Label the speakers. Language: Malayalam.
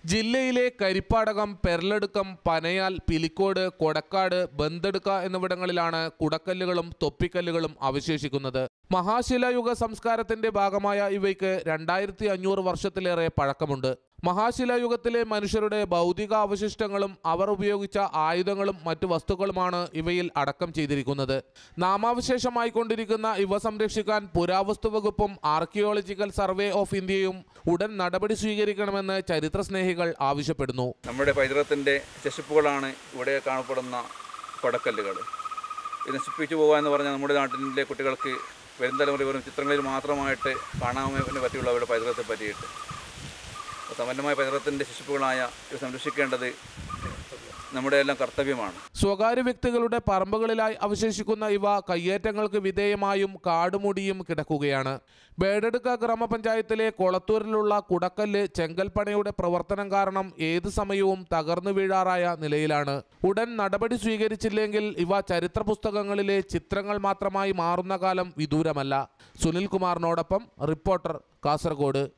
Speaker 1: ജില്ലയിലെ കരിപ്പാടകം പെരളടുക്കം പനയാൽ പിലിക്കോട് കൊടക്കാട് ബന്തെടുക്ക എന്നിവിടങ്ങളിലാണ് കുടക്കല്ലുകളും തൊപ്പിക്കല്ലുകളും അവശേഷിക്കുന്നത് മഹാശിലായുഗ സംസ്കാരത്തിന്റെ ഭാഗമായ ഇവയ്ക്ക് രണ്ടായിരത്തി അഞ്ഞൂറ് വർഷത്തിലേറെ പഴക്കമുണ്ട് മഹാശിലായുഗത്തിലെ മനുഷ്യരുടെ ഭൗതിക അവശിഷ്ടങ്ങളും അവർ ഉപയോഗിച്ച ആയുധങ്ങളും മറ്റു വസ്തുക്കളുമാണ് ഇവയിൽ അടക്കം ചെയ്തിരിക്കുന്നത് നാമാവശേഷമായി കൊണ്ടിരിക്കുന്ന ഇവ സംരക്ഷിക്കാൻ പുരാവസ്തു വകുപ്പും ആർക്കിയോളജിക്കൽ സർവേ ഓഫ് ഇന്ത്യയും ഉടൻ നടപടി സ്വീകരിക്കണമെന്ന് ചരിത്ര സ്നേഹികൾ ആവശ്യപ്പെടുന്നു
Speaker 2: നമ്മുടെ പൈതൃകത്തിൻ്റെ ശശിപ്പുകളാണ് ഇവിടെ കാണപ്പെടുന്ന കൊടക്കല്ലുകൾ ഇത് നശിപ്പിച്ചു പോകുക എന്ന് പറഞ്ഞാൽ നമ്മുടെ നാട്ടിലെ കുട്ടികൾക്ക് വരും തലമുറ വെറും ചിത്രങ്ങളിൽ മാത്രമായിട്ട് കാണാൻ പറ്റിയുള്ള അവരുടെ പൈതൃകത്തെ പറ്റിയിട്ട് അപ്പോൾ സമ്പന്നമായ പൈതൃകത്തിൻ്റെ ശിശുപ്പുകളായ ഇത് സംരക്ഷിക്കേണ്ടത് നമ്മുടെ എല്ലാം കർത്തവ്യമാണ്
Speaker 1: സ്വകാര്യ വ്യക്തികളുടെ പറമ്പുകളിലായി അവശേഷിക്കുന്ന ഇവ കയ്യേറ്റങ്ങൾക്ക് വിധേയമായും കാടുമൂടിയും കിടക്കുകയാണ് ബേഡെടുക്ക ഗ്രാമപഞ്ചായത്തിലെ കൊളത്തൂരിലുള്ള കുടക്കല്ല് ചെങ്കൽപ്പണയുടെ പ്രവർത്തനം കാരണം ഏത് സമയവും തകർന്നു വീഴാറായ നിലയിലാണ് ഉടൻ നടപടി സ്വീകരിച്ചില്ലെങ്കിൽ ഇവ ചരിത്ര പുസ്തകങ്ങളിലെ ചിത്രങ്ങൾ മാത്രമായി മാറുന്ന കാലം വിദൂരമല്ല സുനിൽകുമാറിനോടൊപ്പം റിപ്പോർട്ടർ കാസർഗോഡ്